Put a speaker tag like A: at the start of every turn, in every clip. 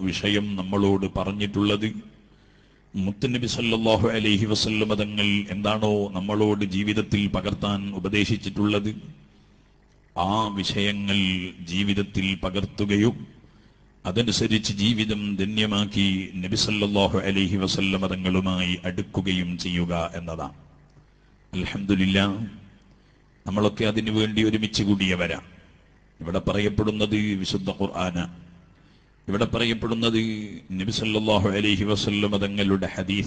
A: വിഷയം നമ്മളോട് പറഞ്ഞിട്ടുള്ളത് മുത്തുനബി സല്ലല്ലാഹു അലൈഹി വസല്ലം തങ്ങൾ എന്താണോ നമ്മളോട് ജീവിതത്തിൽ പകർത്താൻ ഉപദേശിച്ചിട്ടുള്ളത് ആ വിഷയങ്ങൾ ജീവിതത്തിൽ പകർത്തുകയും അതനുസരിച്ച് ജീവിതം ധന്യമാക്കി നബി സല്ലല്ലാഹു അലൈഹി വസല്ലം തങ്ങളുമായി അടുക്കുകയും ചെയ്യുക എന്നതാണ് അൽഹംദുലില്ലാ നമ്മളൊക്കെ അതിനു വേണ്ടി ഒരുമിച്ച് കൂടിയവരാ ഇവിടെ പറയപ്പെടുന്നത് വിശുദ്ധ ഖുർആന ഇവിടെ പറയപ്പെടുന്നത് നബി സല്ലല്ലാഹു അലൈഹി വസല്ലം തങ്ങളുടെ ഹദീസ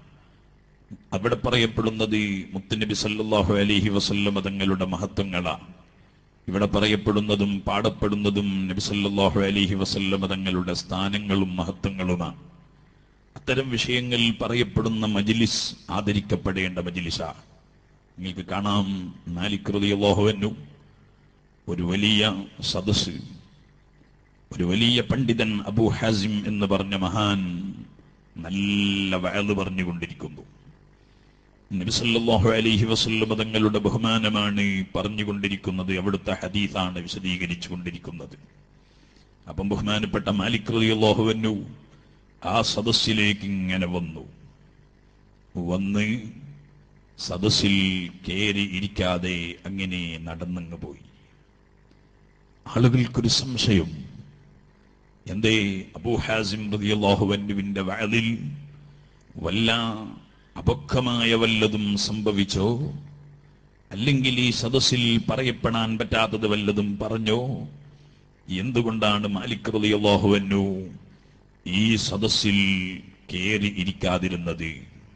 A: അവിടെ പറയപ്പെടുന്നത് മുത്തുനബി സല്ലല്ലാഹു അലൈഹി വസല്ലം തങ്ങളുടെ മഹത്വങ്ങളാ ഇവിടെ പറയപ്പെടുന്നതും പാടപ്പെടുന്നതും നബി സല്ലല്ലാഹു അലൈഹി വസല്ലം തങ്ങളുടെ സ്ഥാനങ്ങളും മഹത്വങ്ങളുമാണ് അത്തരം വിഷയങ്ങൾ പറയപ്പെടുന്ന മജ്ലിസ് ആദരിക്കപ്പെടേണ്ട മജ്ലിസാണ് നിങ്ങൾക്ക് കാണാം മാലിക് റളിയല്ലാഹു അൻഹു ഒരു വലിയ സദസ് ഒരു വലിയ പണ്ഡിതൻ അബൂ ഹാസിം എന്ന് പറഞ്ഞ മഹാൻ നല്ല വയല് പറഞ്ഞുകൊണ്ടിരിക്കുന്നു നബി സല്ലല്ലാഹു അലൈഹി വസല്ലം തങ്ങളുടെ ബഹുമാനമാണ് പറഞ്ഞുകൊണ്ടിരിക്കുന്നത് അവിടുത്തെ ഹദീസാണ് വിശദീകരിച്ചു കൊണ്ടിരിക്കുന്നത് അപ്പം ബഹുമാനപ്പെട്ട മാലിക് റളിയല്ലാഹു അൻഹു ആ സദസ്സിലേക്ക് ഇങ്ങനെ വന്നു വന്ന് സദസ്സിൽ കയറി ഇരിക്കാതെ അങ്ങനെ നടന്നങ്ങ് പോയി ആളുകൾക്കൊരു സംശയം എന്തേ അബൂ ഹാസിം റളിയല്ലാഹു അൻഹുവിന്റെ വയലിൽ വല്ല അപക്വമായ വല്ലതും സംഭവിച്ചോ അല്ലെങ്കിൽ ഈ സദസ്സിൽ പറയപ്പെടാൻ പറ്റാത്തത് വല്ലതും പറഞ്ഞോ എന്തുകൊണ്ടാണ് മാലിക് റളിയല്ലാഹു അൻഹു ഈ സദസ്സിൽ കയറി ഇരിക്കാതിരുന്നത്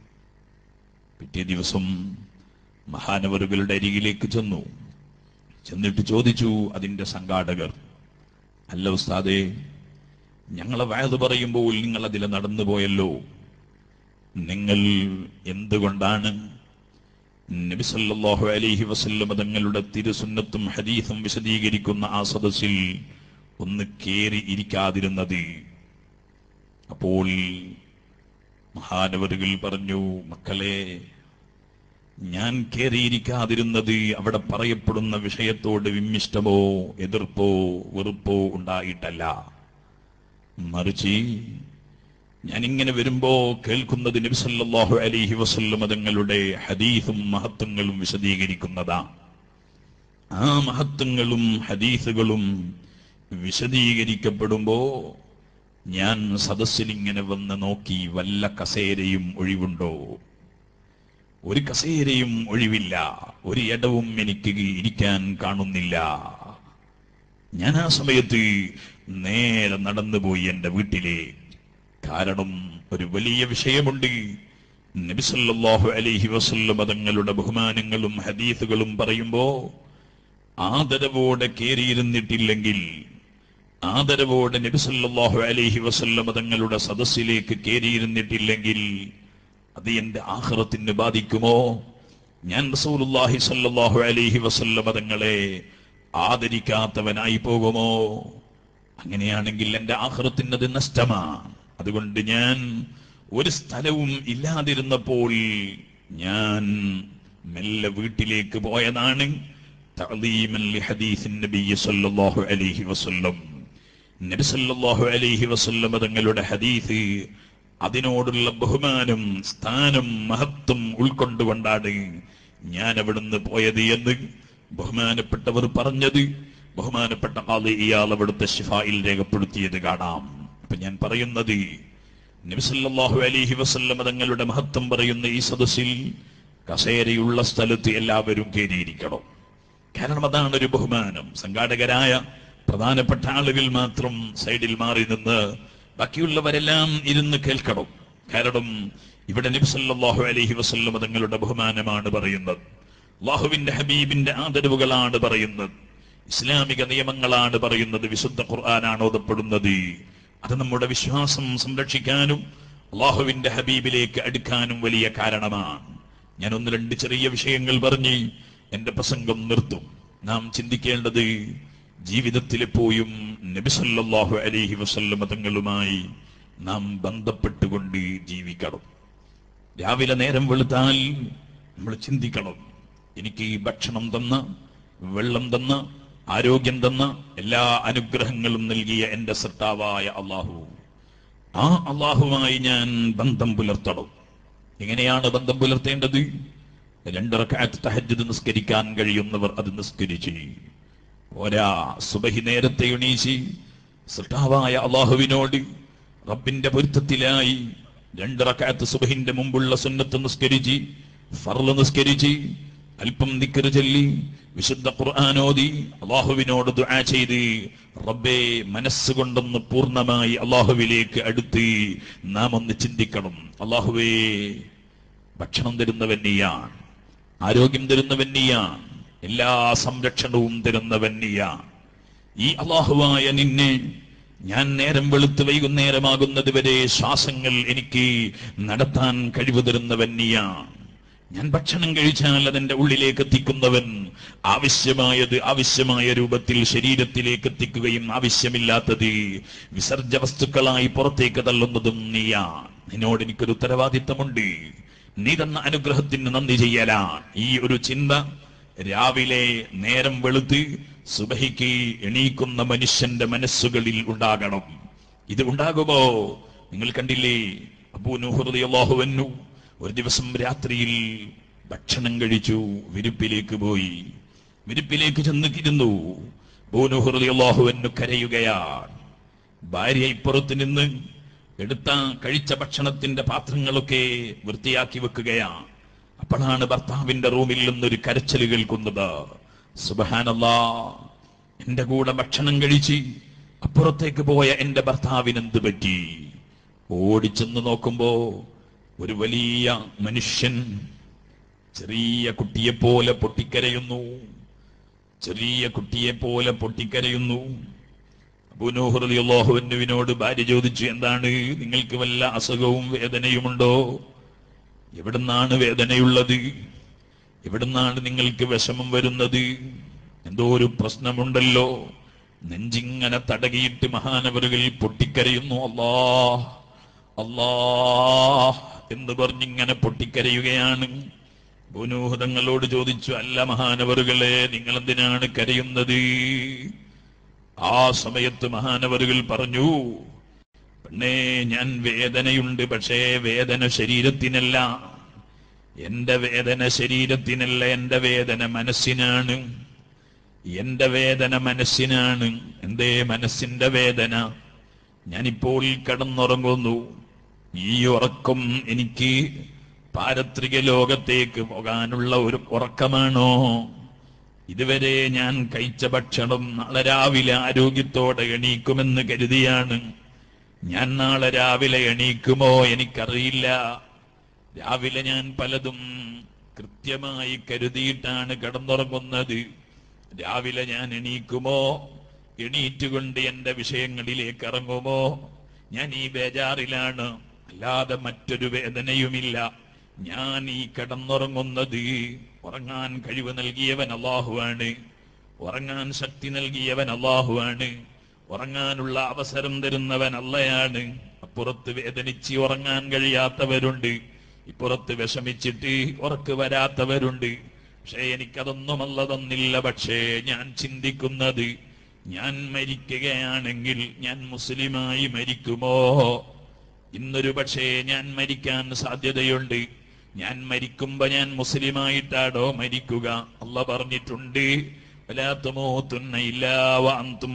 A: പിറ്റേ ദിവസം മഹാനവറുകളുടെ അരികിലേക്ക് ചെന്നു ചെന്നിട്ട് ചോദിച്ചു അതിന്റെ സംഘാടകർ അല്ല ഉസ്താദേ ഞങ്ങളെ വയത് പറയുമ്പോൾ നിങ്ങൾ അതിൽ നടന്നു പോയല്ലോ നിങ്ങൾ എന്തുകൊണ്ടാണ് നബി സല്ലല്ലാഹു അലൈഹി വസല്ലം തങ്ങളുടെ തിരുസുന്നത്തും ഹദീസും വിശദീകരിക്കുന്ന ആ സദസ്സിൽ ഒന്ന് കേറി ഇരിക്കാതിരുന്നത് അപ്പോൾ മഹാനവറുകൾ പറഞ്ഞു മക്കളെ ഞാൻ കയറിയിരിക്കാതിരുന്നത് അവിടെ പറയപ്പെടുന്ന വിഷയത്തോട് വിമ്മിഷ്ടമോ എതിർപ്പോ വെറുപ്പോ ഉണ്ടായിട്ടല്ല മറിച്ച് ഞാൻ ഇങ്ങനെ വരുമ്പോ കേൾക്കുന്നത് നബി സല്ലല്ലാഹു അലൈഹി വസല്ലം തങ്ങളുടെ ഹദീസും മഹത്വങ്ങളും വിശദീകരിക്കുന്നതാ ആ മഹത്വങ്ങളും ഹദീസുകളും വിശദീകരിക്കപ്പെടുമ്പോ ഞാൻ സദസ്സിൽ ഇങ്ങനെ വന്ന് നോക്കി വല്ല കസേരയും ഒഴിവുണ്ടോ ഒരു കസേരയും ഒഴിവില്ല ഒരു ഇടവും എനിക്ക് ഇരിക്കാൻ കാണുന്നില്ല ഞാൻ ആ സമയത്ത് നേരെ നടന്നുപോയി എന്റെ വീട്ടിലെ കാരണം ഒരു വലിയ വിഷയമുണ്ട് നബിസല്ലാഹു അലൈഹി വസല്ലം തങ്ങളുടെ ബഹുമാനങ്ങളും ഹദീസുകളും പറയുമ്പോ ആദരവോടെ കേറിയിരുന്നിട്ടില്ലെങ്കിൽ ആദരവോടെ നബിസല്ലാഹു അലൈഹി വസല്ലം തങ്ങളുടെ സദസ്സിലേക്ക് കേറിയിരുന്നിട്ടില്ലെങ്കിൽ അത് എന്റെ ആഹ്റത്തിന് ബാധിക്കുമോ ഞാൻ റസൂലുള്ളാഹി സല്ലല്ലാഹു അലൈഹി വസല്ലം തങ്ങളെ ആദരിക്കാത്തവനായി പോകുമോ അങ്ങനെയാണെങ്കിൽ എന്റെ ആഹ്റത്തിന് അത് നഷ്ടമാണ് അതുകൊണ്ട് ഞാൻ ഒരു സ്ഥലവും ഇല്ലാതിരുന്നപ്പോൾ ഞാൻ മെല്ലെ വീട്ടിലേക്ക് പോയതാണ് തഅലീമൻ ലിഹദീസിൻ നബിയ്യി സല്ലല്ലാഹു അലൈഹി വസല്ലം നബി സല്ലല്ലാഹു അലൈഹി വസല്ലം തങ്ങളുടെ ഹദീസ് അതിനോടുള്ള ബഹുമാനം സ്ഥാനം മഹത്വം ഉൾക്കൊണ്ടുകൊണ്ടാണ് ഞാൻ അവിടുന്ന് പോയത് എന്ന് ബഹുമാനപ്പെട്ടവർ പറഞ്ഞത് ബഹുമാനപ്പെട്ട ആള് ഇയാൾ അവിടുത്തെ ഷിഫായിൽ രേഖപ്പെടുത്തിയത് കാണാം അപ്പൊ ഞാൻ പറയുന്നത് നബിസല്ലാഹു അലിഹി വസല്ലം തങ്ങളുടെ മഹത്വം പറയുന്ന ഈ സദസ്സിൽ കസേരയുള്ള സ്ഥലത്ത് എല്ലാവരും കയറിയിരിക്കണം കാരണം അതാണ് ഒരു ബഹുമാനം സംഘാടകരായ പ്രധാനപ്പെട്ട ആളുകൾ മാത്രം സൈഡിൽ മാറി നിന്ന് ബാക്കിയുള്ളവരെല്ലാം ഇരുന്ന് കേൾക്കണം കാരണം ഇവിടെ നബിസല്ലാഹു അലൈഹി വസല്ലം തങ്ങളുടെ ബഹുമാനമാണ് പറയുന്നത് അള്ളാഹുവിന്റെ ഹബീബിന്റെ ആദരവുകളാണ് പറയുന്നത് ഇസ്ലാമിക നിയമങ്ങളാണ് പറയുന്നത് വിശുദ്ധ ഖുർആനാണ് ഓതപ്പെടുന്നത് അത് നമ്മുടെ വിശ്വാസം സംരക്ഷിക്കാനും അള്ളാഹുവിന്റെ ഹബീബിലേക്ക് അടുക്കാനും വലിയ കാരണമാണ് ഞാൻ ഒന്ന് രണ്ട് ചെറിയ വിഷയങ്ങൾ പറഞ്ഞ് എന്റെ പ്രസംഗം നിർത്തും നാം ചിന്തിക്കേണ്ടത് ജീവിതത്തിൽ എപ്പോഴും നബിസല്ലാഹു അലൈഹി വസല്ലം തങ്ങളുമായി നാം ബന്ധപ്പെട്ടുകൊണ്ട് ജീവിക്കണം രാവിലെ നേരം വെളുത്താൽ നമ്മൾ ചിന്തിക്കണം എനിക്ക് ഈ ഭക്ഷണം തന്ന വെള്ളം തന്ന ആരോഗ്യം തന്ന എല്ലാ അനുഗ്രഹങ്ങളും നൽകിയ എന്റെ സൃഷ്ടാവായ അള്ളാഹു ആ അള്ളാഹുമായി ഞാൻ ബന്ധം പുലർത്തണം എങ്ങനെയാണ് ബന്ധം പുലർത്തേണ്ടത് രണ്ടിറക്കാറ്റ് തഹജ്ജുദ് നിസ്കരിക്കാൻ കഴിയുന്നവർ അത് നിസ്കരിച്ച് പോരാ സുബഹി നേരത്തെ എണീച്ച് സൃഷ്ടാവായ അള്ളാഹുവിനോട് റബ്ബിന്റെ പൊരുത്തത്തിലായി രണ്ടിറക്കാത്ത് സുബഹിന്റെ മുമ്പുള്ള സുന്നത്ത് നിസ്കരിച്ച് ഫർള് നിസ്കരിച്ച് അല്പം ദിക്കറ് ചൊല്ലി വിശുദ്ധ ഖുർആാനോദി അള്ളാഹുവിനോട് ദുആ ചെയ്ത് റബ്ബേ മനസ്സുകൊണ്ടൊന്ന് പൂർണ്ണമായി അള്ളാഹുവിലേക്ക് അടുത്ത് നാം ഒന്ന് ചിന്തിക്കണം അള്ളാഹുവേ ഭക്ഷണം തരുന്നവൻ നീയാണ് ആരോഗ്യം തരുന്നവൻ നീയാണ് എല്ലാ സംരക്ഷണവും തരുന്നവൻ നീയാണ് ഈ അള്ളാഹുവായ നിന്നെ ഞാൻ നേരം വെളുത്ത് വൈകുന്നേരമാകുന്നത് വരെ ശ്വാസങ്ങൾ എനിക്ക് നടത്താൻ കഴിവ് തരുന്നവൻ നീയാണ് ഞാൻ ഭക്ഷണം കഴിച്ചാൽ അതെന്റെ ഉള്ളിലേക്ക് എത്തിക്കുന്നവൻ ആവശ്യമായത് ആവശ്യമായ രൂപത്തിൽ ശരീരത്തിലേക്ക് എത്തിക്കുകയും ആവശ്യമില്ലാത്തത് വിസർജ വസ്തുക്കളായി പുറത്തേക്ക് തള്ളുന്നതും നീയാണ് നിന്നോട് എനിക്കൊരു ഉത്തരവാദിത്തമുണ്ട് നീ തന്ന അനുഗ്രഹത്തിന് നന്ദി ചെയ്യലാണ് ഈ ഒരു ചിന്ത രാവിലെ നേരം വെളുത്ത് സുബഹിക്ക് എണീക്കുന്ന മനുഷ്യന്റെ മനസ്സുകളിൽ ഉണ്ടാകണം ഇത് ഉണ്ടാകുമോ നിങ്ങൾ കണ്ടില്ലേ അബൂ നൂഹുറതി അള്ളാഹുവന്നു ഒരു ദിവസം രാത്രിയിൽ ഭക്ഷണം കഴിച്ചു വിരുപ്പിലേക്ക് പോയി വിരുപ്പിലേക്ക് ചെന്ന് ഇരുന്നു ബൂനുഹുറതി അള്ളാഹുവന്നു കരയുകയാണ് ഭാര്യ ഇപ്പുറത്ത് നിന്ന് എടുത്ത കഴിച്ച ഭക്ഷണത്തിന്റെ പാത്രങ്ങളൊക്കെ വൃത്തിയാക്കി വെക്കുകയാണ് അപ്പോഴാണ് ഭർത്താവിന്റെ റൂമിൽ നിന്നൊരു കരച്ചൽ കേൾക്കുന്നത് സുബഹാനല്ലാ എന്റെ കൂടെ ഭക്ഷണം കഴിച്ച് അപ്പുറത്തേക്ക് പോയ എന്റെ ഭർത്താവിന് എന്ത് പറ്റി ഓടിച്ചെന്ന് നോക്കുമ്പോ ഒരു വലിയ മനുഷ്യൻ ചെറിയ കുട്ടിയെ പോലെ പൊട്ടിക്കരയുന്നു ചെറിയ കുട്ടിയെ പോലെ പൊട്ടിക്കരയുന്നു അബൂനോഹുറിയാഹുവിനോട് ഭാര്യ ചോദിച്ചു എന്താണ് നിങ്ങൾക്ക് വല്ല അസുഖവും വേദനയുമുണ്ടോ എവിടുന്നാണ് വേദനയുള്ളത് എവിടുന്നാണ് നിങ്ങൾക്ക് വിഷമം വരുന്നത് എന്തോ ഒരു പ്രശ്നമുണ്ടല്ലോ നെഞ്ചിങ്ങനെ തടകിയിട്ട് മഹാനവറുകൾ പൊട്ടിക്കരയുന്നു അല്ലാ അല്ലാ എന്ന് പറഞ്ഞിങ്ങനെ പൊട്ടിക്കരയുകയാണ് ഭൂനൂഹതങ്ങളോട് ചോദിച്ചു അല്ല മഹാനവറുകളെ നിങ്ങൾ എന്തിനാണ് കരയുന്നത് ആ സമയത്ത് മഹാനവറുകൾ പറഞ്ഞു പെണ്ണേ ഞാൻ വേദനയുണ്ട് പക്ഷേ വേദന ശരീരത്തിനല്ല എന്റെ വേദന ശരീരത്തിനല്ല എന്റെ വേദന മനസ്സിനാണ് എന്റെ വേദന മനസ്സിനാണ് എന്തേ മനസ്സിന്റെ വേദന ഞാനിപ്പോൾ കിടന്നുറങ്ങുന്നു ഈ ഉറക്കം എനിക്ക് പാരത്രിക ലോകത്തേക്ക് പോകാനുള്ള ഒരു ഉറക്കമാണോ ഇതുവരെ ഞാൻ കഴിച്ച ഭക്ഷണം നാളെ രാവിലെ ആരോഗ്യത്തോടെ എണീക്കുമെന്ന് കരുതിയാണ് ഞാൻ നാളെ രാവിലെ എണീക്കുമോ എനിക്കറിയില്ല രാവിലെ ഞാൻ പലതും കൃത്യമായി കരുതിയിട്ടാണ് കിടന്നുറങ്ങുന്നത് രാവിലെ ഞാൻ എണീക്കുമോ എണീറ്റുകൊണ്ട് എന്റെ വിഷയങ്ങളിലേക്ക് ഇറങ്ങുമോ ഞാൻ ഈ ബേജാറിലാണ് അല്ലാതെ മറ്റൊരു വേദനയുമില്ല ഞാൻ ഈ കിടന്നുറങ്ങുന്നത് ഉറങ്ങാൻ കഴിവ് നൽകിയവൻ അള്ളാഹുവാണ് ഉറങ്ങാൻ ശക്തി നൽകിയവൻ അള്ളാഹുവാണ് ഉറങ്ങാനുള്ള അവസരം തരുന്നവൻ അല്ലയാണ് അപ്പുറത്ത് വേദനിച്ച് ഉറങ്ങാൻ കഴിയാത്തവരുണ്ട് ഇപ്പുറത്ത് വിഷമിച്ചിട്ട് ഉറക്ക് വരാത്തവരുണ്ട് പക്ഷേ എനിക്കതൊന്നുമല്ല തന്നില്ല പക്ഷേ ഞാൻ ചിന്തിക്കുന്നത് ഞാൻ മരിക്കുകയാണെങ്കിൽ ഞാൻ മുസ്ലിമായി മരിക്കുമോ ഇന്നൊരു പക്ഷേ ഞാൻ മരിക്കാൻ സാധ്യതയുണ്ട് ഞാൻ മരിക്കുമ്പോ ഞാൻ മുസ്ലിമായിട്ടാണോ മരിക്കുക അല്ല പറഞ്ഞിട്ടുണ്ട് ولا تموتن إلا وأنتم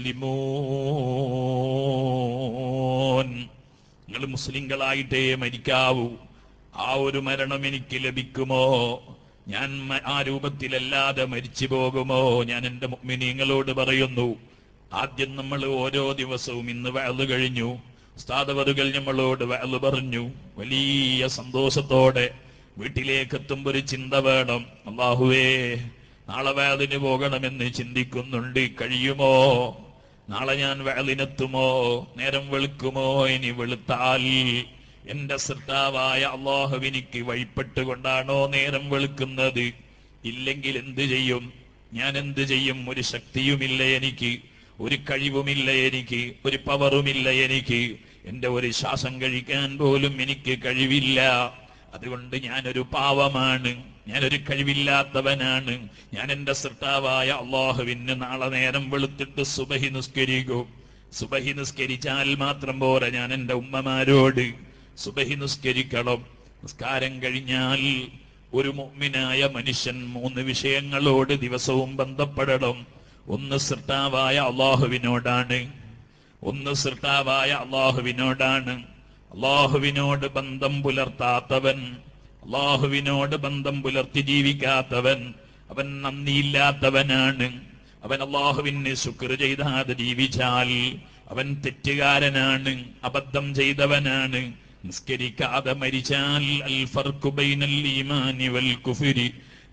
A: مسلمون നിങ്ങൾ മുസ്ലിങ്ങളായിട്ടേ മരിക്കാവൂ ആ ഒരു മരണം എനിക്ക് ലഭിക്കുമോ ഞാൻ മ- ആ രൂപത്തിലല്ലാതെ മരിച്ചു പോകുമോ ഞാൻ എന്റെ മുഅ്മിനീങ്ങളോട് പറയുന്നു ആദ്യം നമ്മൾ ഓരോ ദിവസവും ഇന്ന് വയല് കഴിഞ്ഞു സ്ഥാതവറുകൾ നമ്മളോട് വയല് പറഞ്ഞു വലിയ സന്തോഷത്തോടെ വീട്ടിലേക്ക് എത്തുമ്പോ ഒരു ചിന്ത വേണം അള്ളാഹുവേ നാളെ വയലിന് പോകണമെന്ന് ചിന്തിക്കുന്നുണ്ട് കഴിയുമോ നാളെ ഞാൻ വയലിനെത്തുമോ നേരം വെളുക്കുമോ ഇനി വെളുത്താൽ എന്റെ സൃഷ്ടാവായ അള്ളാഹുവിനിക്ക് വഴിപ്പെട്ടുകൊണ്ടാണോ നേരം വെളുക്കുന്നത് ഇല്ലെങ്കിൽ എന്ത് ചെയ്യും ഞാൻ എന്ത് ചെയ്യും ഒരു ശക്തിയുമില്ല എനിക്ക് ഒരു കഴിവുമില്ല എനിക്ക് ഒരു പവറുമില്ല എനിക്ക് എന്റെ ഒരു ശ്വാസം കഴിക്കാൻ പോലും എനിക്ക് കഴിവില്ല അതുകൊണ്ട് ഞാനൊരു പാവമാണ് ഞാനൊരു കഴിവില്ലാത്തവനാണ് ഞാൻ എന്റെ സൃഷ്ടാവായ അള്ളാഹുവിന് നാളെ നേരം വെളുത്തിട്ട് സുബഹി നിസ്കരിക്കും സുബഹി നിസ്കരിച്ചാൽ മാത്രം പോരാ ഞാൻ എന്റെ ഉമ്മമാരോട് സുബഹി നിസ്കരിക്കണം നിസ്കാരം കഴിഞ്ഞാൽ ഒരു മുഅ്മിനായ മനുഷ്യൻ മൂന്ന് വിഷയങ്ങളോട് ദിവസവും ബന്ധപ്പെടണം ഒന്ന് സൃഷ്ടാവായ അള്ളാഹുവിനോടാണ് ഒന്ന് സൃഷ്ടാവായ അള്ളാഹുവിനോടാണ് അള്ളാഹുവിനോട് ബന്ധം പുലർത്താത്തവൻ അള്ളാഹുവിനോട് ബന്ധം പുലർത്തി ജീവിക്കാത്തവൻ അവൻ നന്ദിയില്ലാത്തവനാണ് അവൻ അള്ളാഹുവിന് ശുക്ർ ചെയ്താതെ ജീവിച്ചാൽ അവൻ തെറ്റുകാരനാണ് അബദ്ധം ചെയ്തവനാണ് നിസ്കരിക്കാതെ മരിച്ചാൽ അൽ ഫർഖു ബൈനൽ ഈമാനി വൽ കുഫ്രി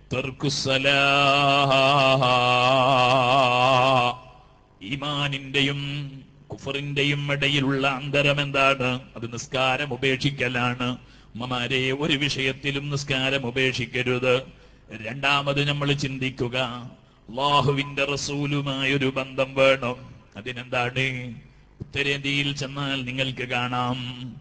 A: തർക്കുസലാ ഈമാനിന്റെയും കുഫറിന്റെയും ഇടയിലുള്ള അന്തരം എന്താണ് അത് നിസ്കാരം ഉപേക്ഷിക്കലാണ് ഉമ്മമാരെ ഒരു വിഷയത്തിലും നിസ്കാരം ഉപേക്ഷിക്കരുത് രണ്ടാമത് നമ്മൾ ചിന്തിക്കുക അള്ളാഹുവിന്റെ റസൂലുമായൊരു ബന്ധം വേണം അതിനെന്താണ് ഉത്തരേന്ത്യയിൽ ചെന്നാൽ നിങ്ങൾക്ക് കാണാം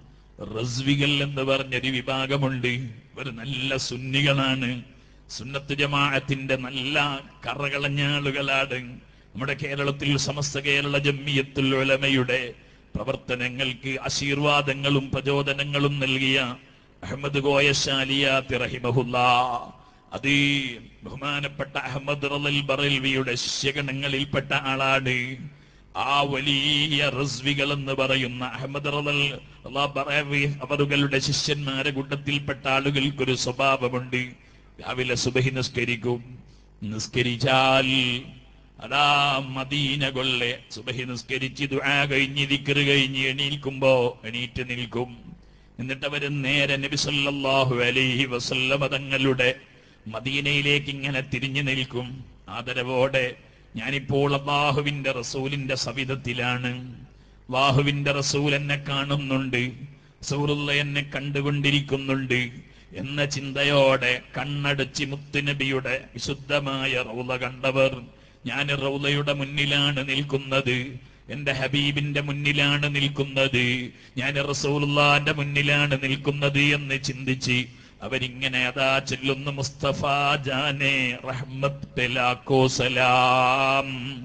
A: റസ്വികൾ എന്ന് പറഞ്ഞൊരു വിഭാഗമുണ്ട് ഇവർ നല്ല സുന്നികളാണ് സുന്നത്ത് ജമാഅത്തിന്റെ നല്ല കറകളഞ്ഞാളുകളാണ് നമ്മുടെ കേരളത്തിൽ സമസ്ത കേരള ജമ്മിയത്തുൽ ഉലമയുടെ പ്രവർത്തനങ്ങൾക്ക് ആശീർവാദങ്ങളും പ്രചോദനങ്ങളും നൽകിയ അഹമ്മദ് ഗോയശാലിയാത്തി റഹിമഹുല്ല അത് ബഹുമാനപ്പെട്ട അഹമ്മദ് റലൽ ബറൽവിയുടെ ശിഷ്യഗണങ്ങളിൽപ്പെട്ട ആളാണ് ആ വലിയ റസ്വികൾ എന്ന് പറയുന്ന അഹമ്മദ് റലൽ ബറവി അവറുകളുടെ ശിഷ്യന്മാരെ കൂട്ടത്തിൽപ്പെട്ട ആളുകൾക്കൊരു സ്വഭാവമുണ്ട് രാവിലെ സുബഹി നിസ്കരിക്കും നിസ്കരിച്ചാൽ അതാ മദീന കൊള്ളെ സുബഹി നിസ്കരിച്ച് ദുആ കഴിഞ്ഞ് ദിക്റ് കഴിഞ്ഞ് എണീൽക്കുമ്പോ എണീറ്റ് നിൽക്കും എന്നിട്ട് അവര് നേരെ നബി സല്ലല്ലാഹു അലൈഹി വസല്ലമ തങ്ങളുടെ മദീനയിലേക്ക് ഇങ്ങനെ തിരിഞ്ഞു നിൽക്കും ആദരവോടെ ഞാനിപ്പോൾ അള്ളാഹുവിന്റെ റസൂലിന്റെ സവിധത്തിലാണ് അള്ളാഹുവിന്റെ റസൂൽ എന്നെ കാണുന്നുണ്ട് സൗറുള്ള എന്നെ കണ്ടുകൊണ്ടിരിക്കുന്നുണ്ട് എന്ന ചിന്തയോടെ കണ്ണടച്ച് മുത്തുനബിയുടെ വിശുദ്ധമായ റൗല കണ്ടവർ ഞാൻ റൗലയുടെ മുന്നിലാണ് നിൽക്കുന്നത് എന്റെ ഹബീബിന്റെ മുന്നിലാണ് നിൽക്കുന്നത് ഞാൻ റസൂലുള്ളാന്റെ മുന്നിലാണ് നിൽക്കുന്നത് എന്ന് ചിന്തിച്ച് അവരിങ്ങനെ അതാ ചൊല്ലുന്നു മുസ്തഫ ജാനെ റഹ്മത്ത് പെലാക്കോ സലാം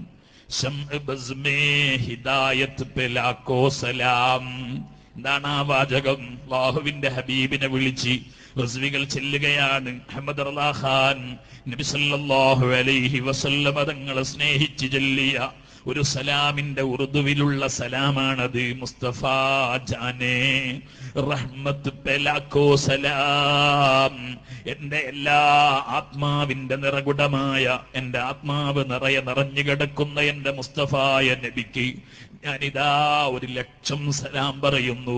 A: ശംഅ് ബസ്മേ ഹിദായത്ത് പെലാക്കോ സലാം എന്താണ് ആ വാചകം അള്ളാഹുവിന്റെ ഹബീബിനെ വിളിച്ച് റസ്വികൾ ചെല്ലുകയാണ് അഹമ്മദ് ഖാൻ നബി സല്ലല്ലാഹു അലൈഹി വസല്ലമ തങ്ങളെ സ്നേഹിച്ച് ചൊല്ലിയ ഒരു സലാമിന്റെ ഉറുദുവിലുള്ള സലാമാണത് മുസ്തഫ ജാനെ റഹ്മത്ത് പെലാക്കോ സലാം എന്റെ എല്ലാ ആത്മാവിന്റെ നിറകുടമായ എന്റെ ആത്മാവ് നിറയെ നിറഞ്ഞു കിടക്കുന്ന എന്റെ മുസ്തഫായ നബിക്ക് ഞാനിതാ ഒരു ലക്ഷം സലാം പറയുന്നു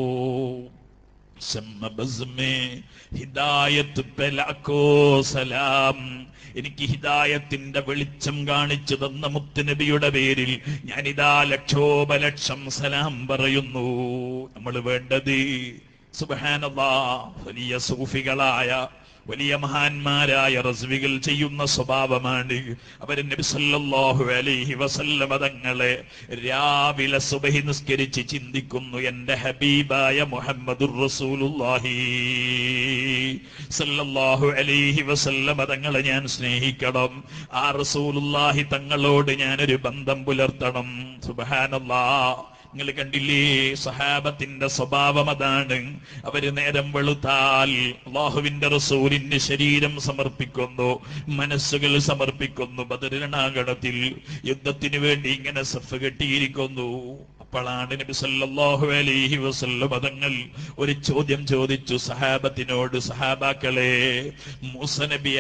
A: ശമ്മ ബസ്മേ ഹിദായത്ത് പെലാക്കോ സലാം എനിക്ക് ഹിദായത്തിന്റെ വെളിച്ചം കാണിച്ചു തന്ന മുത്തുനബിയുടെ പേരിൽ ഞാനിതാ ലക്ഷോപലക്ഷം സലാം പറയുന്നു നമ്മൾ വേണ്ടത് സുബഹാനല്ലാ വലിയ സൂഫികളായ വലിയ മഹാന്മാരായ റസ്വികൾ ചെയ്യുന്ന സ്വഭാവമാണ് അവര് നബി സല്ലല്ലാഹു അലൈഹി വസല്ലമ തങ്ങളെ രാവിലെ സുബഹി നിസ്കരിച്ച് ചിന്തിക്കുന്നു എന്റെ ഹബീബായ മുഹമ്മദുർ റസൂലുള്ളാഹി സല്ലല്ലാഹു അലൈഹി വസല്ലമ തങ്ങളെ ഞാൻ സ്നേഹിക്കണം ആ റസൂലുള്ളാഹി തങ്ങളോട് ഞാനൊരു ബന്ധം പുലർത്തണം സുബ്ഹാനല്ലാഹ് നിങ്ങൾ കണ്ടില്ലേ സഹാബത്തിന്റെ സ്വഭാവം അതാണ് അവര് നേരം വെളുത്താൽ അള്ളാഹുവിന്റെ റസൂലിന്റെ ശരീരം സമർപ്പിക്കുന്നു മനസ്സുകൾ സമർപ്പിക്കുന്നു ബദരണാകണത്തിൽ യുദ്ധത്തിന് വേണ്ടി ഇങ്ങനെ സഫ് കെട്ടിയിരിക്കുന്നു അപ്പോഴാണ് നബി സല്ലല്ലാഹു അലൈഹി വസല്ലം പദങ്ങൾ ഒരു ചോദ്യം ചോദിച്ചു സഹാബത്തിനോട് സഹാബാക്കളെ മൂസ നബി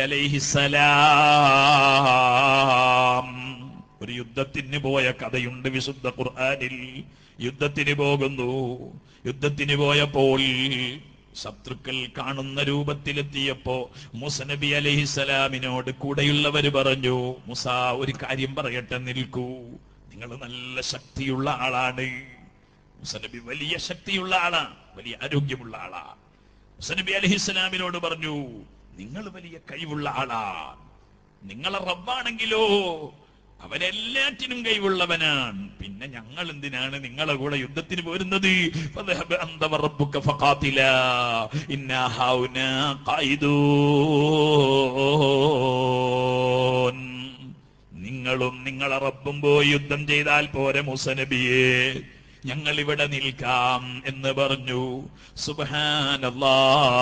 A: അലൈഹിസലാം ഒരു യുദ്ധത്തിന് പോയ കഥയുണ്ട് വിശുദ്ധ ഖുർആനിൽ യുദ്ധത്തിന് പോകുന്നു യുദ്ധത്തിന് പോയപ്പോൾ ശത്രുക്കൾ കാണുന്ന രൂപത്തിലെത്തിയപ്പോ മുസ നബി അലഹിസലാമിനോട് കൂടെയുള്ളവര് പറഞ്ഞു മുസ ഒരു കാര്യം പറയട്ടെ നിൽക്കൂ നിങ്ങൾ നല്ല ശക്തിയുള്ള ആളാണ് മുസ നബി വലിയ ശക്തിയുള്ള ആളാണ് വലിയ ആരോഗ്യമുള്ള ആളാണ് മുസ നബി അലഹിസ്സലാമിനോട് പറഞ്ഞു നിങ്ങൾ വലിയ കഴിവുള്ള ആളാണ് നിങ്ങളെ റബ്ബാണെങ്കിലോ അവനെല്ലാറ്റിനും കൈവുള്ളവനാണ് പിന്നെ ഞങ്ങൾ എന്തിനാണ് നിങ്ങളെ കൂടെ യുദ്ധത്തിന് പോരുന്നത് ഫദ്ഹബ് അന്ത വറബ്ബുക ഫഖാതില ഇന്നാ ഹൗനാ ഖായിദൂൻ നിങ്ങൾ നിങ്ങളും നിങ്ങളെ റബ്ബും പോയി യുദ്ധം ചെയ്താൽ പോരെ മുസനബിയെ ഞങ്ങൾ ഇവിടെ നിൽക്കാം എന്ന് പറഞ്ഞു സുബാനല്ലാ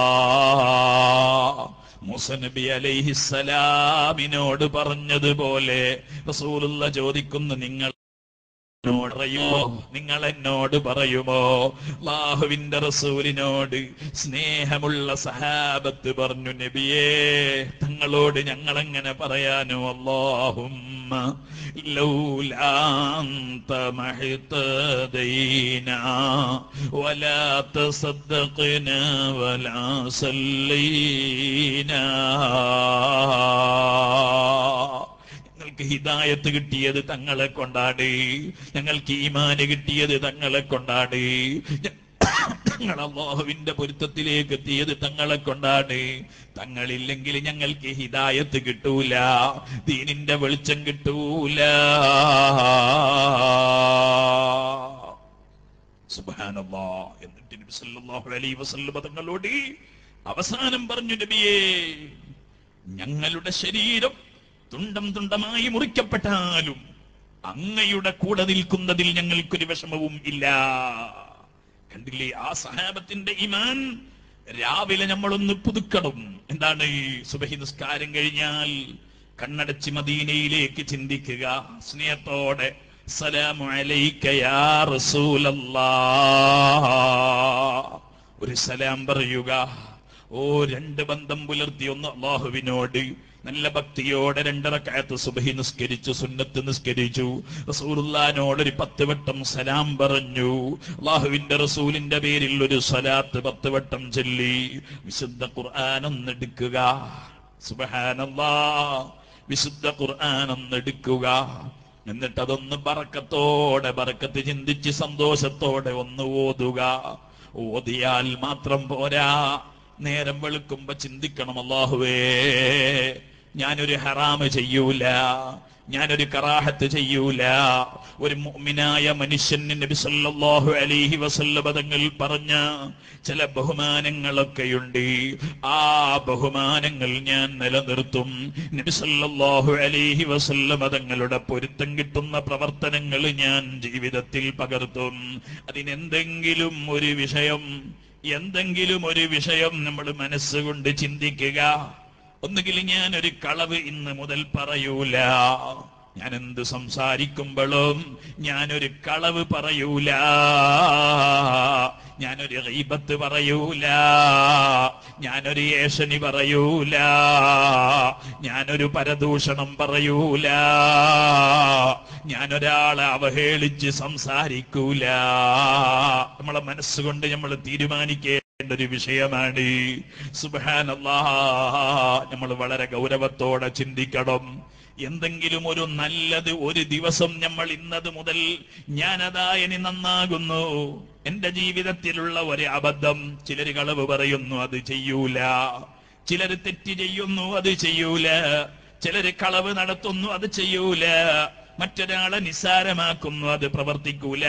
A: മുസനബി അലൈഹിസ്സലാമിനോട് പറഞ്ഞതുപോലെ റസൂലുള്ള ചോദിക്കുന്നു നിങ്ങൾ എന്നോട് പറയുമോ നിങ്ങൾ എന്നോട് പറയുമോ അള്ളാഹുവിന്റെ റസൂലിനോട് സ്നേഹമുള്ള സഹാബത്ത് പറഞ്ഞു നബിയേ തങ്ങളോട് ഞങ്ങൾ എങ്ങനെ പറയാനോ അള്ളാഹുമ്മ ലൗലാ അന്ത മഹ്തദൈനാ വലാ തസദ്ദഖ്നാ വലാ സല്ലീനാ ഞങ്ങൾക്ക് ഹിദായത്ത് കിട്ടിയത് തങ്ങളെ കൊണ്ടാണ് ഞങ്ങൾക്ക് ഈമാന് കിട്ടിയത് തങ്ങളെ കൊണ്ടാണ് ഞങ്ങൾ അള്ളാഹുവിന്റെ പൊരുത്തത്തിലേക്ക് എത്തിയത് തങ്ങളെ കൊണ്ടാണ് തങ്ങളില്ലെങ്കിൽ ഞങ്ങൾക്ക് ഹിദായത്ത് കിട്ടൂല ദീനിന്റെ വെളിച്ചം കിട്ടൂല സുബ്ഹാനല്ലാ എന്നിട്ട് നബി സല്ലല്ലാഹു അലൈഹി വസല്ലം തങ്ങളോട് അവസാനം പറഞ്ഞു നബിയേ ഞങ്ങളുടെ ശരീരം തുണ്ടം തുണ്ടമായി മുറിക്കപ്പെട്ടാലും അങ്ങയുടെ കൂടെ നിൽക്കുന്നതിൽ ഞങ്ങൾക്കൊരു വിഷമവും ഇല്ല കണ്ടില്ലേ ആ സഹാബത്തിന്റെ ഇമാൻ രാവിലെ നമ്മളൊന്ന് പുതുക്കണം എന്താണ് ഈ സുബഹി നിസ്കാരം കഴിഞ്ഞാൽ കണ്ണടച്ച് മദീനയിലേക്ക് ചിന്തിക്കുക സ്നേഹത്തോടെ സലാമു അലൈക യാ റസൂലല്ലാ ഒരു സലാം പറയുക ഓ രണ്ട് ബന്ധം പുലർത്തി ഒന്ന് അള്ളാഹുവിനോട് നല്ല ഭക്തിയോടെ രണ്ടറക്കായത്ത് സുബഹി നിസ്കരിച്ചു സുന്നത്ത് നിസ്കരിച്ചു റസൂലുള്ളാനോട് ഒരു പത്ത് വട്ടം സലാം പറഞ്ഞു അള്ളാഹുവിന്റെ റസൂലിന്റെ പേരിൽ ഒരു സലാത്ത് പത്ത് വട്ടം ചൊല്ലി വിശുദ്ധ ഖുർആൻ ഒന്നെടുക്കുക സുബഹാനല്ലാ വിശുദ്ധ ഖുർആൻ ഒന്നെടുക്കുക എന്നിട്ട് അതൊന്ന് ബറക്കത്തോടെ ബറക്കത്ത് ചിന്തിച്ച് സന്തോഷത്തോടെ ഒന്ന് ഓതുക ഓതിയാൽ മാത്രം പോരാ നേരം വെളുക്കുമ്പോ ചിന്തിക്കണം അള്ളാഹുവേ ഞാനൊരു ഹറാമ് ചെയ്യൂല ഞാനൊരു കറാഹത്ത് ചെയ്യൂല ഒരു മുഅ്മിനായ മനുഷ്യന് നബി സല്ലല്ലാഹു അലൈഹി വസല്ലം പദങ്ങൾ പറഞ്ഞ ചില ബഹുമാനങ്ങളൊക്കെയുണ്ട് ആ ബഹുമാനങ്ങൾ ഞാൻ നിലനിർത്തും നബി സല്ലല്ലാഹു അലൈഹി വസല്ലം പദങ്ങളുടെ പൊരുത്തം കിട്ടുന്ന പ്രവർത്തനങ്ങൾ ഞാൻ ജീവിതത്തിൽ പകർത്തും അതിനെന്തെങ്കിലും ഒരു വിഷയം എന്തെങ്കിലും ഒരു വിഷയം നമ്മൾ മനസ്സുകൊണ്ട് ചിന്തിക്കുക ഒന്നുകിൽ ഞാൻ ഒരു കളവ് ഇന്ന് മുതൽ പറയൂല ഞാൻ എന്ത് സംസാരിക്കുമ്പോഴും ഞാനൊരു കളവ് പറയൂല ഞാനൊരു ഗീബത്ത് പറയൂല ഞാനൊരു ഏഷണി പറയൂല ഞാനൊരു പരദൂഷണം പറയൂല ഞാനൊരാളെ അവഹേളിച്ച് സംസാരിക്കൂല നമ്മളെ മനസ്സുകൊണ്ട് നമ്മൾ തീരുമാനിക്കേണ്ട ഒരു വിഷയമാണ് സുബാനല്ലാ നമ്മൾ വളരെ ഗൗരവത്തോടെ ചിന്തിക്കണം എന്തെങ്കിലും ഒരു നല്ലത് ഒരു ദിവസം നമ്മൾ ഇന്നത് മുതൽ ഞാനതാ ഇനി നന്നാകുന്നു എന്റെ ജീവിതത്തിലുള്ള ഒരു അബദ്ധം ചിലര് കളവ് പറയുന്നു അത് ചെയ്യൂല ചിലര് തെറ്റ് ചെയ്യുന്നു അത് ചെയ്യൂല ചിലര് കളവ് നടത്തുന്നു അത് ചെയ്യൂല മറ്റൊരാളെ നിസ്സാരമാക്കുന്നു അത് പ്രവർത്തിക്കൂല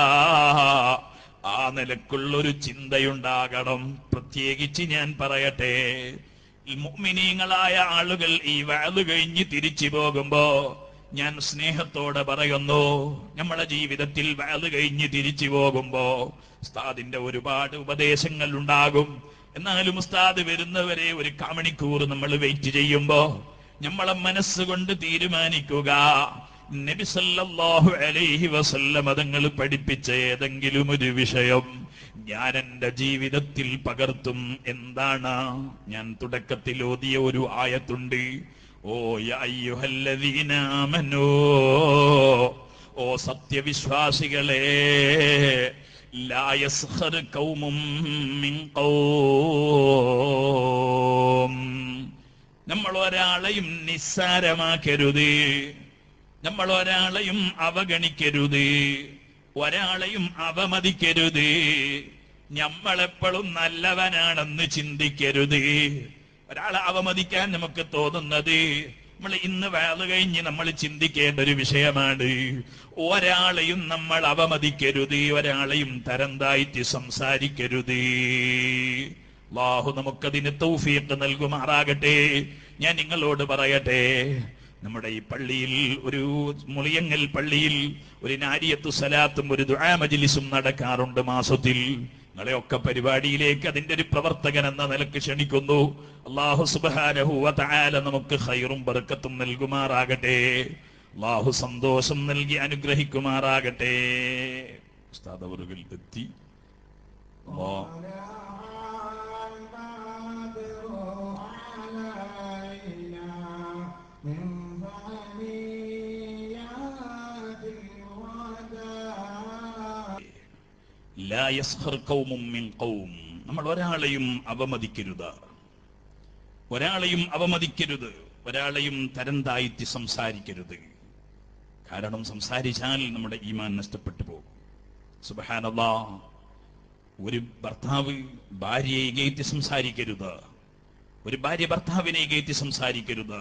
A: ആ നിലക്കുള്ളൊരു ചിന്തയുണ്ടാകണം പ്രത്യേകിച്ച് ഞാൻ പറയട്ടെ ഈ മുഅ്മിനീങ്ങളായ ആളുകൾ ഈ വാത് കഴിഞ്ഞ് തിരിച്ചു പോകുമ്പോ ഞാൻ സ്നേഹത്തോടെ പറയുന്നു നമ്മളെ ജീവിതത്തിൽ വാത് കഴിഞ്ഞ് തിരിച്ചു പോകുമ്പോ ഉസ്താദിന്റെ ഒരുപാട് ഉപദേശങ്ങൾ ഉണ്ടാകും എന്നാലും ഉസ്താദ് വരുന്നവരെ ഒരു കാമണിക്കൂർ നമ്മൾ വെയിറ്റ് ചെയ്യുമ്പോ നമ്മളെ മനസ്സുകൊണ്ട് തീരുമാനിക്കുക നബി സല്ലല്ലാഹു അലൈഹി വസല്ലം തങ്ങൾ പഠിപ്പിച്ച ഏതെങ്കിലും ഒരു വിഷയം ഞാൻ എന്റെ ജീവിതത്തിൽ പകർത്തും എന്താണ് ഞാൻ തുടക്കത്തിൽ ഓതിയ ഒരു ആയത്തുണ്ട് ഓ യാ അയ്യുഹല്ലദീന ആമനൂ ഓ സത്യവിശ്വാസികളെ ലാ യസ്ഖർ ഖൗമും മിൻ ഖൗം നമ്മൾ ഒരാളെയും നിസ്സാരമാക്കരുത് നമ്മൾ ഒരാളെയും അവഗണിക്കരുത് ഒരാളെയും അവമതിക്കരുത് നമ്മളെപ്പോഴും നല്ലവനാണെന്ന് ചിന്തിക്കരുത് ഒരാളെ അവമതിക്കാൻ നമുക്ക് തോന്നുന്നത് നമ്മൾ ഇന്ന് വേള കഴിഞ്ഞ് നമ്മൾ ചിന്തിക്കേണ്ട ഒരു വിഷയമാണ് ഒരാളെയും നമ്മൾ അവമതിക്കരുത് ഒരാളെയും തരം താഴ്ത്തി സംസാരിക്കരുത് അള്ളാഹു നമുക്കതിന് തൗഫീഖ് നൽകുമാറാകട്ടെ ഞാൻ നിങ്ങളോട് പറയട്ടെ നമ്മുടെ ഈ പള്ളിയിൽ ഒരു മുളിയങ്ങൽ പള്ളിയിൽ ഒരു നാരിയത്തു സലാത്തും ഒരു ദുആ മജ്ലിസും നടക്കാറുണ്ട് മാസത്തിൽ നിങ്ങളെയൊക്കെ പരിപാടിയിലേക്ക് അതിന്റെ ഒരു പ്രവർത്തകൻ എന്ന നിലക്ക് ക്ഷണിക്കുന്നു അള്ളാഹു സുബ്ഹാനഹു വ തആല നമുക്ക് ഖൈറും ബർക്കത്തും നൽകുമാറാകട്ടെ അള്ളാഹു സന്തോഷം നൽകി അനുഗ്രഹിക്കുമാറാകട്ടെ ഉസ്താദ് അവറുകൾ എത്തി അല്ലാഹ് ലാ യസ്ഖർ ഖൗമും മിൻ ഖൗം നമ്മൾ ഒരാളെയും അവമതിക്കരുത് ഒരാളെയും അവമതിക്കരുത് ഒരാളെയും തരം താഴ്ത്തി സംസാരിക്കരുത് കാരണം സംസാരിച്ചാൽ നമ്മുടെ ഈമാൻ നഷ്ടപ്പെട്ടു പോകും സുബഹാനല്ലാ ഒരു ഭർത്താവ് ഭാര്യയെ കയറ്റി സംസാരിക്കരുത് ഒരു ഭാര്യ ഭർത്താവിനെ കയറ്റി സംസാരിക്കരുത്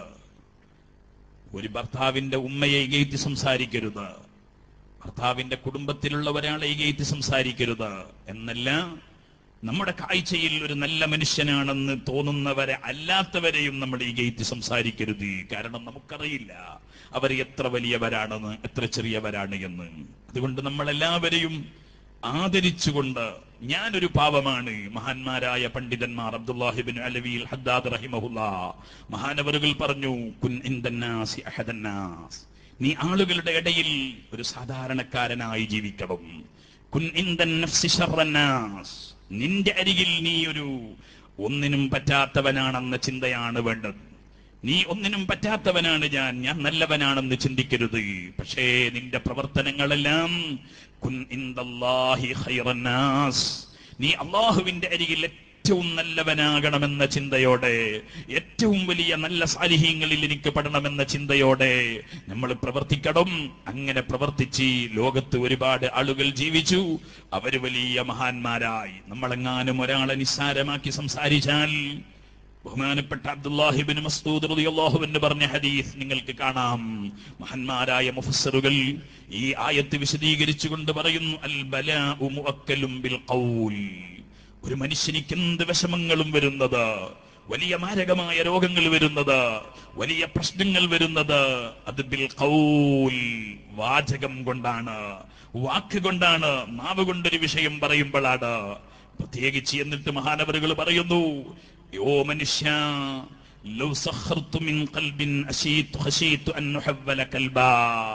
A: ഒരു ഭർത്താവിന്റെ ഉമ്മയെ കയറ്റി സംസാരിക്കരുത് ഭർത്താവിന്റെ കുടുംബത്തിലുള്ള ഒരാളെ കയറ്റി സംസാരിക്കരുത് എന്നല്ല നമ്മുടെ കാഴ്ചയിൽ ഒരു നല്ല മനുഷ്യനാണെന്ന് തോന്നുന്നവരെ അല്ലാത്തവരെയും നമ്മൾ ഈ ഗേറ്റ് സംസാരിക്കരുത് കാരണം നമുക്കറിയില്ല അവർ എത്ര വലിയവരാണെന്ന് എത്ര ചെറിയവരാണ് എന്ന് അതുകൊണ്ട് നമ്മൾ എല്ലാവരെയും ആദരിച്ചുകൊണ്ട് ഞാനൊരു പാവമാണ് മഹാന്മാരായ പണ്ഡിതന്മാർ അബ്ദുല്ലാഹിബിൻ അലവിൽ ഹദ്ദാദ് റഹിമഹുല്ല മഹാനവറുകൾ പറഞ്ഞു കുൻ ഇൻദന്നാസി അഹദന്നാസ് നീ ആളുകളുടെ ഇടയിൽ ഒരു സാധാരണക്കാരനായി ജീവിക്കണം കുൻ ഇൻദൻ നഫ്സി ശർറന്നാസ് നിന്റെ അരികിൽ നീ ഒരു ഒന്നിനും പറ്റാത്തവനാണെന്ന ചിന്തയാണ് വേണ്ടത് നീ ഒന്നിനും പറ്റാത്തവനാണ് ഞാൻ ഞാൻ നല്ലവനാണെന്ന് ചിന്തിക്കരുത് പക്ഷേ നിന്റെ പ്രവർത്തനങ്ങളെല്ലാം കുൻ ഇൻദല്ലാഹി ഖൈറന്നാസ് നീ അള്ളാഹുവിന്റെ അരികിൽ ഏറ്റവും നല്ലവനാകണമെന്ന ചിന്തയോടെ ഏറ്റവും വലിയ നല്ല സാലിഹ്യങ്ങളിൽ എനിക്ക് പെടണമെന്ന ചിന്തയോടെ നമ്മൾ പ്രവർത്തിക്കണം അങ്ങനെ പ്രവർത്തിച്ച് ലോകത്ത് ഒരുപാട് ആളുകൾ ജീവിച്ചു അവര് വലിയ മഹാന്മാരായി നമ്മളെങ്ങാനും ഒരാളെ നിസ്സാരമാക്കി സംസാരിച്ചാൽ ബഹുമാനപ്പെട്ട അബ്ദുല്ലാഹിബിൻ മസ്തൂദ് റളിയല്ലാഹു അൻഹു പറഞ്ഞ ഹദീസ് നിങ്ങൾക്ക് കാണാം മഹാന്മാരായ മുഫസ്സറുകൾ ഈ ആയത്ത് വിശദീകരിച്ചുകൊണ്ട് പറയുന്നു അൽ ബലാഉ മുഅക്കലും ബിൽ ഖൗൽ ഒരു മനുഷ്യനിക്ക് എന്ത് വിഷമങ്ങളും വരുന്നത് വലിയ മാരകമായ രോഗങ്ങൾ വരുന്നത് വലിയ പ്രശ്നങ്ങൾ വരുന്നത് അത് ബിൽ ഖൗൽ വാചകം കൊണ്ടാണ് വാക്ക് കൊണ്ടാണ് നാവ് കൊണ്ടൊരു വിഷയം പറയുമ്പോഴാണ് പ്രത്യേകിച്ച് എന്നിട്ട് മഹാനവറുകൾ പറയുന്നു യോ മനുഷ്യ ലൗ സഖർതു മിൻ ഖൽബിൻ അശീതു ഖശീതു അൻ നുഹവ്വല കൽബാ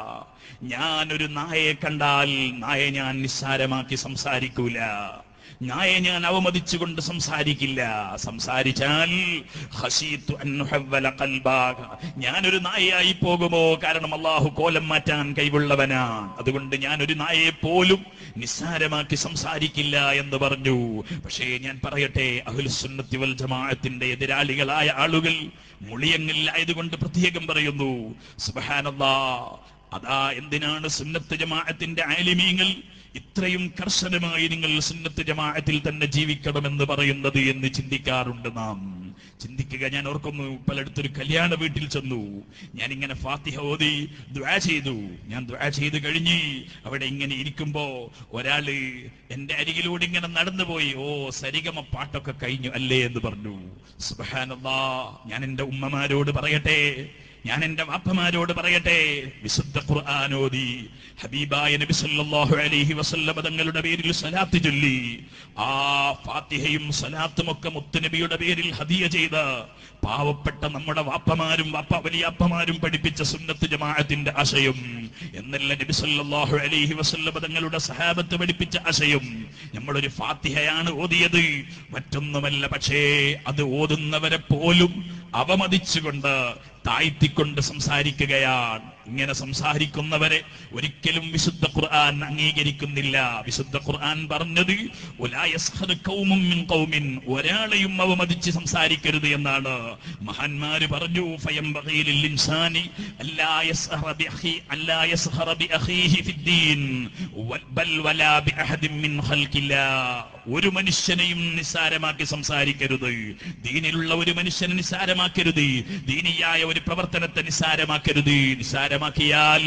A: ഞാനൊരു നായയെ കണ്ടാൽ നായെ ഞാൻ നിസ്സാരമാക്കി സംസാരിക്കൂല നായെ ഞാൻ അവമതിച്ചുകൊണ്ട് സംസാരിക്കില്ല സംസാരിച്ചാൽ ഖശീതു അൻ നുഹവ്വല ഖൽബാ ഞാനൊരു നായയായി പോകുമോ കാരണം അള്ളാഹു കോലം മാറ്റാൻ കൈവുള്ളവനാണ് അതുകൊണ്ട് ഞാനൊരു നായയെ പോലും നിസ്സാരമാക്കി സംസാരിക്കില്ല എന്ന് പറഞ്ഞു പക്ഷേ ഞാൻ പറയട്ടെ അഹുൽസുന്നത്തി വൽ ജമാഅത്തിന്റെ എതിരാളികളായ ആളുകൾ മുളിയങ്ങളിലായതുകൊണ്ട് പ്രത്യേകം പറയുന്നു സുബ്ഹാനല്ലാ അതാ എന്തിനാണ് സുന്നത്ത് ജമാഅത്തിന്റെ ആലിമീങ്ങൾ ഇത്രയും കർശനമായി നിങ്ങൾ സുന്നത്ത് ജമാഅത്തിൽ തന്നെ ജീവിക്കണമെന്ന് പറയുന്നത് എന്ന് ചിന്തിക്കാറുണ്ട് നാം ചിന്തിക്കുക ഞാൻ ഓർക്കുന്നു പലയിടത്തൊരു കല്യാണ വീട്ടിൽ ചെന്നു ഞാൻ ഇങ്ങനെ ഫാത്തിഹ ഓതി ദ്വാ ചെയ്തു ഞാൻ ദ്വാ ചെയ്ത് കഴിഞ്ഞ് അവിടെ ഇങ്ങനെ ഇരിക്കുമ്പോ ഒരാള് എന്റെ അരികിലൂടെ ഇങ്ങനെ നടന്നുപോയി ഓ സരിഗമ പാട്ടൊക്കെ കഴിഞ്ഞു അല്ലേ എന്ന് പറഞ്ഞു സുബഹാനല്ലാ ഞാൻ എന്റെ ഉമ്മമാരോട് പറയട്ടെ ഞാൻ എന്റെ വാപ്പമാരോട് പറയട്ടെ വിശുദ്ധ ഖുർആാനോദി ഹബീബായ നബി സല്ലല്ലാഹു അലൈഹി വസല്ലമ തങ്ങളുടെ പേരിൽ സലാത്ത് ചൊല്ലി ആ ഫാത്തിഹയും സലാത്തും ഒക്കെ മുത്തുനബിയുടെ പേരിൽ ഹദിയ ചെയ്ത് പാവപ്പെട്ട നമ്മുടെ വാപ്പമാരും വാപ്പ വലിയപ്പമാരും പഠിപ്പിച്ച സുന്നത്ത് ജമാഅത്തിന്റെ ആശയം എന്നല്ല നബി സല്ലല്ലാഹു അലൈഹി വസല്ലമ തങ്ങളുടെ സഹാബത്ത് പഠിപ്പിച്ച ആശയം നമ്മളൊരു ഫാത്തിഹയാണ് ഓതിയത് മറ്റൊന്നുമല്ല പക്ഷേ അത് ഓതുന്നവരെ പോലും അവമതിച്ചുകൊണ്ട് താഴ്ത്തിക്കൊണ്ട് സംസാരിക്കുകയാണ് ഇങ്ങനെ സംസാരിക്കുന്നവരെ ഒരിക്കലും വിശുദ്ധ ഖുർആൻ അംഗീകരിക്കുന്നില്ല വിശുദ്ധ ഖുർആൻ പറഞ്ഞത് "വലാ യസ്ഖർ ഖൗമും മിൻ ഖൗമിൻ ഒരാളെയും അവമതിച്ച് സംസാരിക്കരുത് എന്നാണ് മഹാന്മാര് പറഞ്ഞു ഫയംബഗീ ലിൽ ഇൻസാനി അല്ലാ യസ്ഹറ ബി അഖി അല്ലാ യസ്ഹറ ബി അഖീഹി ഫിദ്ദീൻ വൽ- ബൽ വലാ ബി അഹദിൻ മിൻ ഖൽഖില്ലാ ഒരു മനുഷ്യനെയും നിസ്സാരമാക്കി സംസാരിക്കരുത് ദീനിലുള്ള ഒരു മനുഷ്യനെ നിസ്സാരമാക്കരുത് ദീനിയായ ഒരു പ്രവർത്തനത്തെ നിസ്സാരമാക്കരുത് നിസ്സാരമാക്കിയാൽ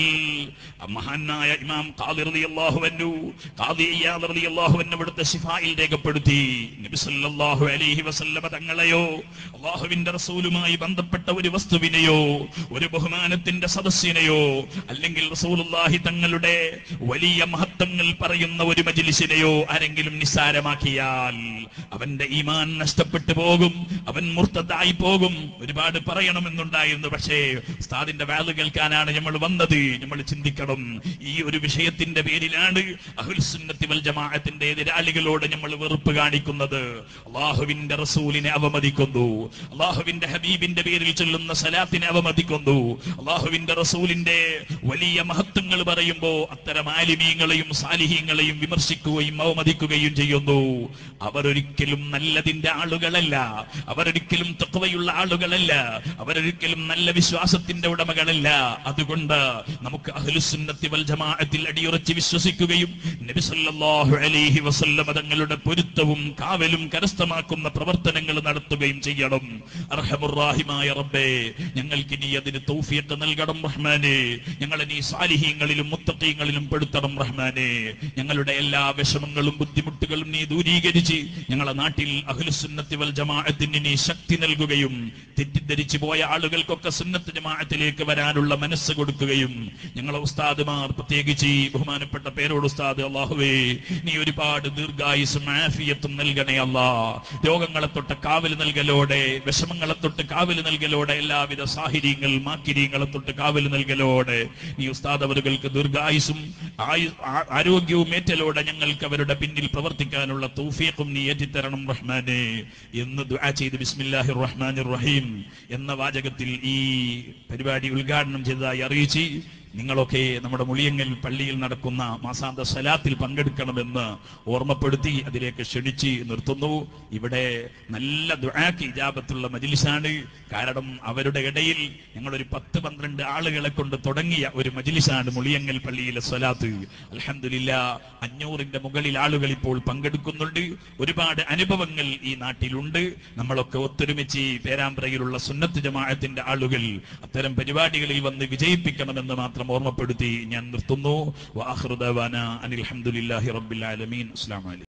A: മഹാനായ ഇമാം ഖാദി റളിയല്ലാഹു അൻഹു ഖാദി ഇയാദ് റളിയല്ലാഹു അൻഹു ഇവിടുത്തെ ശിഫായിൽ രേഖപ്പെടുത്തി നബി സല്ലല്ലാഹു അലൈഹി വസല്ലമ തങ്ങളെയോ അള്ളാഹുവിന്റെ റസൂലുമായി ബന്ധപ്പെട്ട ഒരു വസ്തുവിനെയോ ഒരു ബഹുമാനത്തിന്റെ സദസ്സിനെയോ അല്ലെങ്കിൽ റസൂലുള്ളാഹി തങ്ങളുടെ വലിയ മഹത്വങ്ങൾ പറയുന്ന ഒരു മജ്ലിസിനെയോ ആരെങ്കിലും നിസ്സാരമാക്കിയാൽ അവന്റെ ഈമാൻ നഷ്ടപ്പെട്ടു പോകും അവൻ മുർത്തതായി പോകും ഒരുപാട് പറയണമെന്നുണ്ടായിരുന്നു പക്ഷേ ഉസ്താദിന്റെ വാല് കേൾക്കാനാണ് നമ്മൾ വന്നത് നമ്മൾ ചിന്തിക്കണം ഈ ഒരു വിഷയത്തിന്റെ പേരിലാണ് അഹുൽസുന്നത്തി വൽ ജമാഅത്തിന്റെ എതിരാളികളോട് നമ്മൾ വെറുപ്പ് കാണിക്കുന്നത് അള്ളാഹുവിന്റെ റസൂലിനെ അവമതിക്കുന്നു അള്ളാഹുവിന്റെ ഹബീബിന്റെ പേരിൽ ചൊല്ലുന്ന സലാത്തിനെ അവമതിക്കുന്നു അള്ളാഹുവിന്റെ റസൂലിന്റെ വലിയ മഹത്വങ്ങൾ പറയുമ്പോ അത്തരം ആലിമീങ്ങളെയും സാലിഹീങ്ങളെയും വിമർശിക്കുകയും അവമതിക്കുകയും ചെയ്യുന്നു അവരൊരിക്കലും നല്ലതിന്റെ ആളുകളല്ല അവരൊരിക്കലും തക്കവയുള്ള ആളുകളല്ല അവരൊരിക്കലും നല്ല വിശ്വാസത്തിന്റെ ഉടമകളല്ല അതുകൊണ്ട് നമുക്ക് അഹ്ലുസുന്നത്തി വൽ ജമാഅത്തിൽ അടിയുറച്ച് വിശ്വസിക്കുകയും നബി സല്ലല്ലാഹു അലൈഹി വസല്ലമ തങ്ങളുടെ പൊരുത്തവും കാവലും കരസ്ഥമാക്കുന്ന പ്രവർത്തനങ്ങൾ നടത്തുകയും ചെയ്യണം അർഹമുറാഹിമായ റബ്ബേ ഞങ്ങൾക്ക് ഇനി അതിന് തൗഫീഖ് നൽകണം റഹ്മാനെ ഞങ്ങളെ നീ സാലിഹീങ്ങളിലും മുത്തഖീങ്ങളിലും പെടുത്തണം റഹ്മാനെ ഞങ്ങളുടെ എല്ലാ വിഷമങ്ങളും ബുദ്ധിമുട്ടുകളും നീ ദൂരീകരിച്ച് ഞങ്ങളെ നാട്ടിൽ അഹ്ലുസുന്നത്തി വൽ ജമാഅത്തിന് നീ ശക്തി നൽകുകയും തെറ്റിദ്ധരിച്ചു പോയ ആളുകൾക്കൊക്കെ സുന്നത്ത് ജമാഅത്തിലേക്ക് വരാനുള്ള മനസ്സ് കൊടുക്കുകയും ഞങ്ങളെ ഉസ്താദുമാർ പ്രത്യേകിച്ച് ഈ ബഹുമാനപ്പെട്ട പേരോട് ഉസ്താദ് അള്ളാഹുവേ നീ ഒരുപാട് ദീർഘായുസും ആഫിയത്തും നൽകണേ അല്ലാ രോഗങ്ങളെ തൊട്ട് കാവൽ നൽകലോടെ വിഷമങ്ങളെ തൊട്ട് കാവൽ നൽകലോടെ എല്ലാവിധ സാഹിര്യങ്ങൾ മാക്കിര്യങ്ങളെ തൊട്ട് കാവൽ നൽകലോടെ നീ ഉസ്താദ് അവരുകൾക്ക് ദീർഘായുസും ആയു- ആ- ആരോഗ്യവും ഏറ്റലോടെ ഞങ്ങൾക്ക് അവരുടെ പിന്നിൽ പ്രവർത്തിക്കാനുള്ള തൗഫീഖും നീ ഏറ്റിത്തരണം റഹ്മാനെ എന്ന് ദുആ ചെയ്ത് ബിസ്മില്ലാഹിർ റഹ്മാനിർ റഹീം എന്ന വാചകത്തിൽ ഈ പരിപാടി ഉദ്ഘാടനം ചെയ്തതായി അറിയിച്ച് നിങ്ങളൊക്കെ നമ്മുടെ മുളിയങ്ങൽ പള്ളിയിൽ നടക്കുന്ന മാസാന്ത സലാത്തിൽ പങ്കെടുക്കണമെന്ന് ഓർമ്മപ്പെടുത്തി അതിലേക്ക് ക്ഷണിച്ച് നിർത്തുന്നു ഇവിടെ നല്ല ദുആക്ക് ഇജാബത്തുള്ള മജിലിസാണ് കാരണം അവരുടെ ഇടയിൽ ഞങ്ങളൊരു പത്ത് പന്ത്രണ്ട് ആളുകളെ കൊണ്ട് തുടങ്ങിയ ഒരു മജിലിസാണ് മുളിയങ്ങൽ പള്ളിയിലെ സ്വലാത്ത് അൽഹംദുലില്ല അഞ്ഞൂറിന്റെ മുകളിൽ ആളുകൾ ഇപ്പോൾ പങ്കെടുക്കുന്നുണ്ട് ഒരുപാട് അനുഭവങ്ങൾ ഈ നാട്ടിലുണ്ട് നമ്മളൊക്കെ ഒത്തൊരുമിച്ച് ഈ പേരാമ്പ്രയിലുള്ള സുന്നത്ത് ജമാഅത്തിന്റെ ആളുകൾ അത്തരം പരിപാടികളിൽ വന്ന് വിജയിപ്പിക്കണമെന്ന് മാത്രം ഓർമ്മപ്പെടുത്തി ഞാൻ നിർത്തുന്നു വാഹൃദവാന അനിൽഹമുല്ലാഹി റബ്ബിൽ ആലമീൻ അസ്ലാം വലൈക്കും